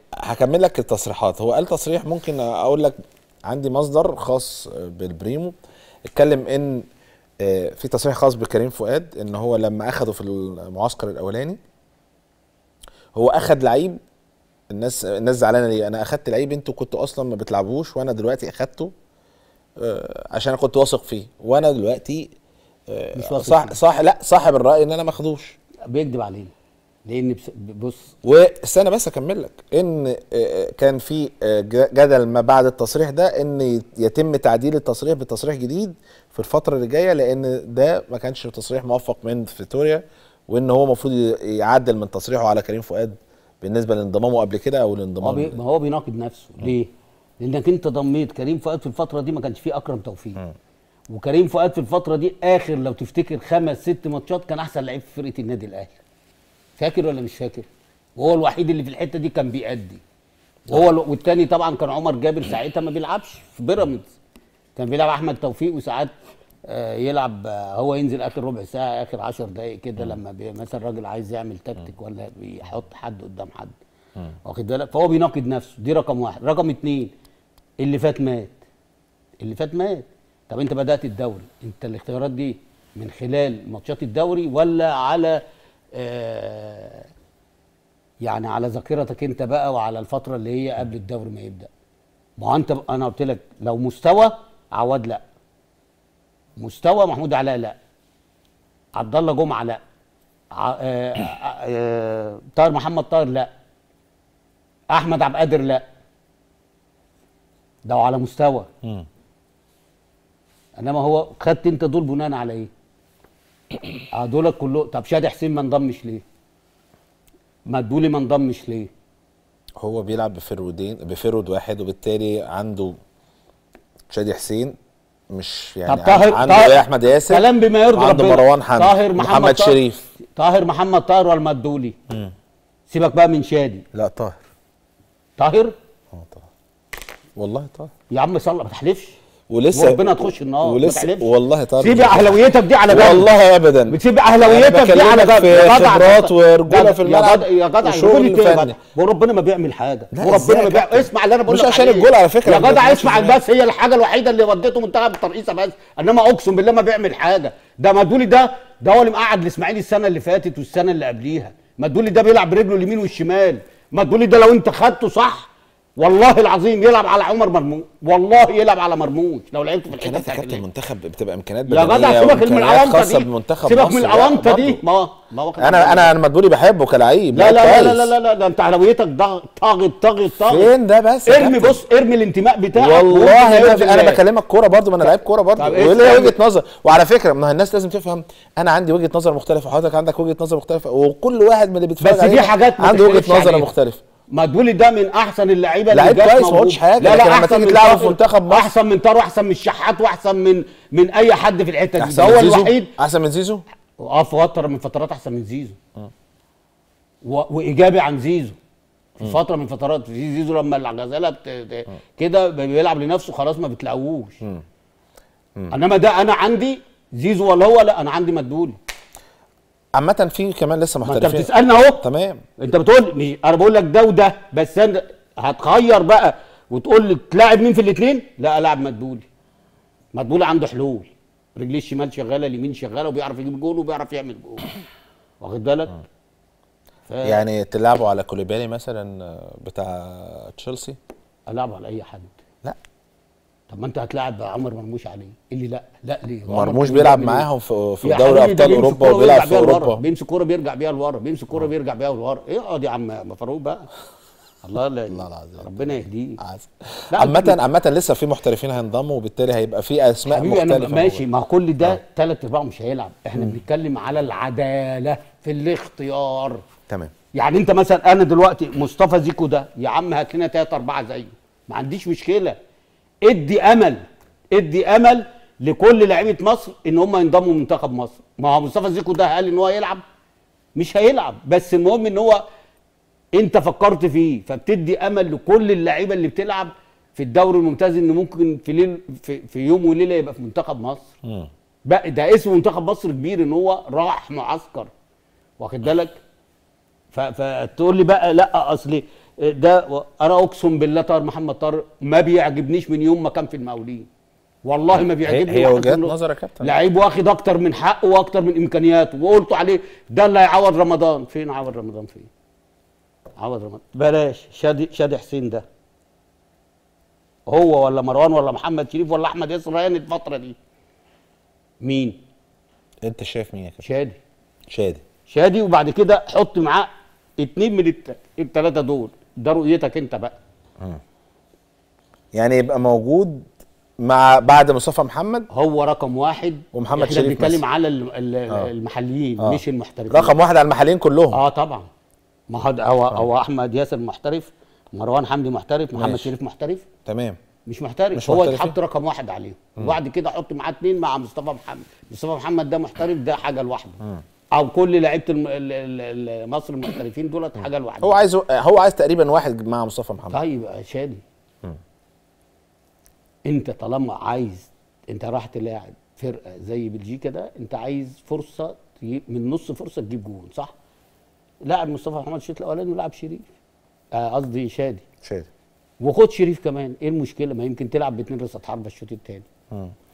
هكمل لك التصريحات هو قال تصريح ممكن اقول لك عندي مصدر خاص بالبريمو اتكلم ان آه، في تصريح خاص بكريم فؤاد ان هو لما اخده في المعسكر الاولاني هو اخد لعيب الناس الناس زعلانه ليه انا اخدت لعيب انتوا كنتوا اصلا ما بتلعبوش وانا دلوقتي اخدته آه، عشان انا كنت واثق فيه وانا دلوقتي آه، مش واثق صح فيه. صح لا صاحب الراي ان انا ما اخدوش بيكذب علينا لان بس- بص واستنى بس اكمل لك ان آه، كان في آه، ج- جدل ما بعد التصريح ده ان يتم تعديل التصريح بتصريح جديد في الفتره اللي جايه لان ده ما كانش تصريح موفق من فيتوريا وان هو المفروض ي- يعدل من تصريحه على كريم فؤاد بالنسبه لانضمامه قبل كده او هو الانضمام بي ما هو بيناقض نفسه ليه؟ لانك انت ضميت كريم فؤاد في الفتره دي ما كانش فيه اكرم توفيق وكريم فؤاد في الفتره دي اخر لو تفتكر خمس ست ماتشات كان احسن لعيب في فرقه النادي الاهلي فاكر ولا مش فاكر؟ وهو الوحيد اللي في الحته دي كان بيأدي وهو ال- والتاني طبعا كان عمر جابر ساعتها ما بيلعبش في بيراميدز كان بيلعب احمد توفيق وساعات آه، يلعب آه، هو ينزل اخر ربع ساعه اخر 10 دقائق كده لما بي- مثلا راجل عايز يعمل تكتيك ولا بيحط حد قدام حد واخد بالك فهو بيناقض نفسه دي رقم واحد رقم اتنين اللي فات مات اللي فات مات طب انت بدات الدوري انت الاختيارات دي من خلال ماتشات الدوري ولا على آه يعني على ذاكرتك انت بقى وعلى الفتره اللي هي قبل الدوري ما يبدا ما هو انت انا قلت لك لو مستوى عواد لا مستوى محمود علاء لا عبد الله جمعه لا ع- آه، آه، آه، طاهر محمد طاهر لا احمد عبد القادر لا ده على مستوى مم. انما هو خدت انت دول بناء على ايه؟ اه دول كله طب شادي حسين ما انضمش ليه؟ مدبولي ما انضمش ليه؟ هو بيلعب بفرودين بفرود واحد وبالتالي عنده شادي حسين مش يعني طب طاهر عنده طاهر- يا احمد ياسر كلام بما يرضي عنده ربنا. مروان حمدي طاهر محمد, محمد طاهر- شريف طاهر محمد طاهر والمدولي سيبك بقى من شادي لا طاهر طاهر اه طاهر والله طاهر يا عم صلى ما تحلفش ولسه وربنا تخش النار ما ولسه تحلفش. والله طاهر سيب اهلاويتك دي على جنب والله ابدا بتسيب اهلاويتك دي على بكلمك جنب في يا جدع خبرات ده- ورجولة ده- في يا الملعب جدع يا جدع وشغل يقول لي فني. كده وربنا ما بيعمل حاجه لا، وربنا إزاي ما يا بيعمل كابتن؟ اسمع اللي انا بقول مش لك عشان عليه. الجول على فكرة، يا ما جدع بيعملش اسمع إزاي. بس هي الحاجه الوحيده اللي ودته منتخب الترقيصه بس انما اقسم بالله ما بيعمل حاجه ده مدولي ده ده هو اللي مقعد الاسماعيلي السنه اللي فاتت والسنه اللي قبليها مدولي ده بيلعب برجله اليمين والشمال مدولي ده لو انت خدته صح والله العظيم يلعب على عمر مرموش والله يلعب على مرموش لو لعبته في الحته امكانيات يا بتاعت كابتن اللعب. المنتخب بتبقى امكانيات يا بدنيه جدع سيبك من وإمكانيات الاونطه خاصه دي بمنتخب سيبك مصر. من لا، الاونطه دي برضه. ما هو ما هو انا انا انا مدبولي بحبه كلعيب لا لا لا كويس. لا لا لا ده انت اهلاويتك ضاغط طاغط طاغط طاغط فين ده بس يا ارمي كابتن؟ بص ارمي الانتماء بتاعك والله وقول انا, بإذن انا الله. بكلمك كوره برضه ما انا لعيب كوره برضه طب وليا اسمع. وجهه نظر وعلى فكره ما هي الناس لازم تفهم انا عندي وجهه نظر مختلفه وحضرتك عندك وجهه نظر مختلفه وكل واحد من اللي بيتفرج بس في علينا حاجات ما عنده وجهه تختلفش نظر عليها. مختلفه مدبولي ده من احسن اللعيبه اللي لعيب جت كويس، ما موجودة. قلتش حاجة، لا لكن لا لما احسن تيجي من تلعبه طارق- في منتخب مصر- احسن من طارق واحسن من الشحات واحسن من من اي حد في الحته دي احسن ده من هو زيزو الوحيد احسن من زيزو اه في فتره من فترات احسن من زيزو و... وايجابي عن زيزو في فتره من فترات في زيزو لما الغزاله بت... ت- كده بيلعب لنفسه خلاص ما بتلاقوهوش انما ده انا عندي زيزو ولا هو لا انا عندي مدبولي عامه في كمان لسه ما انت محترفين بتسالني اهو تمام انت بتقول مش انا بقول لك ده وده بس انا هتخير بقى وتقول لي تلاعب مين في الاثنين لا العب مدبولي مدبولي عنده حلول رجليه الشمال شغاله اليمين شغاله وبيعرف يجيب جول وبيعرف يعمل جول واخد بالك ف... يعني تلعبوا على كوليبالي مثلا بتاع تشيلسي العب على اي حد لا طب ما انت هتلاعب عمر مرموش عليه اللي لا لا ليه هو مرموش عمر بيلعب بيعمل ايه؟ معاهم في في يا دوري حبيبي ده ابطال بيمسك اوروبا كورة وبيلعب ويرجع في بيها لورا. اوروبا بيمسك كوره بيرجع بيها لورا بيمسك كوره بيرجع بيها لورا ايه اقعد يا عم فاروق بقى الله لا الله العظيم. ربنا يهديه عسل. لا، عامة عامة لسه في محترفين هينضموا وبالتالي هيبقى في اسماء حبيبي انا مختلفة ماشي موجودة. ما كل ده ثلاث ارباعه مش هيلعب احنا بنتكلم على العداله في الاختيار تمام يعني انت مثلا انا دلوقتي مصطفى زيكو ده يا عم هات لنا ثلاثة أربعة زيه ما عنديش مشكلة ادي أمل ادي أمل لكل لعيبة مصر إن هم ينضموا منتخب مصر ما هو مصطفى زيكو ده قال إن هو يلعب مش هيلعب بس المهم إن هو أنت فكرت فيه فبتدي أمل لكل اللعيبة اللي بتلعب في الدوري الممتاز إن ممكن في ليل في, في يوم وليلة يبقى في منتخب مصر مم. بقى ده اسم منتخب مصر كبير إن هو راح معسكر واخد بالك ف- فتقول لي بقى لا اصل ده و- انا اقسم بالله طاهر محمد طاهر ما بيعجبنيش من يوم ما كان في المقاولين والله ما بيعجبني هي واحد وجهات منه. نظر يا كابتن. لعيب واخد اكتر من حقه واكتر من امكانياته وقلت عليه ده اللي هيعوض رمضان فين عوض رمضان فين عوض رمضان بلاش شادي شادي حسين ده هو ولا مروان ولا محمد شريف ولا احمد ياسر ريان الفتره دي مين انت شايف مين يا كابتن شادي شادي شادي وبعد كده حط معاه اتنين من الت- التلاته دول ده رؤيتك انت بقى يعني يبقى موجود مع بعد مصطفى محمد هو رقم واحد ومحمد احنا شريف بنتكلم مثلا. على ال- ال- آه. المحليين آه. مش المحترفين رقم واحد على المحليين كلهم اه طبعا ما هو هو, هو احمد ياسر محترف مروان حمدي محترف محمد ماشي. شريف محترف تمام مش محترف مش هو محترفين؟ يتحط رقم واحد عليه وبعد كده احط معاه اتنين مع مصطفى محمد مصطفى محمد ده محترف ده حاجه لوحده او كل لعيبه الم... ال- ال- ال- مصر المحترفين دولت حاجه لوحده هو عايز هو عايز تقريبا واحد مع مصطفى محمد طيب يا شادي انت طالما عايز انت راح تلاعب فرقه زي بلجيكا ده انت عايز فرصه تجيب من نص فرصه تجيب جون صح؟ لاعب مصطفى محمد الشوط الاولاني ولاعب شريف آه، قصدي شادي شادي وخد شريف كمان ايه المشكله ما يمكن تلعب باتنين رصاص حربه الشوط الثاني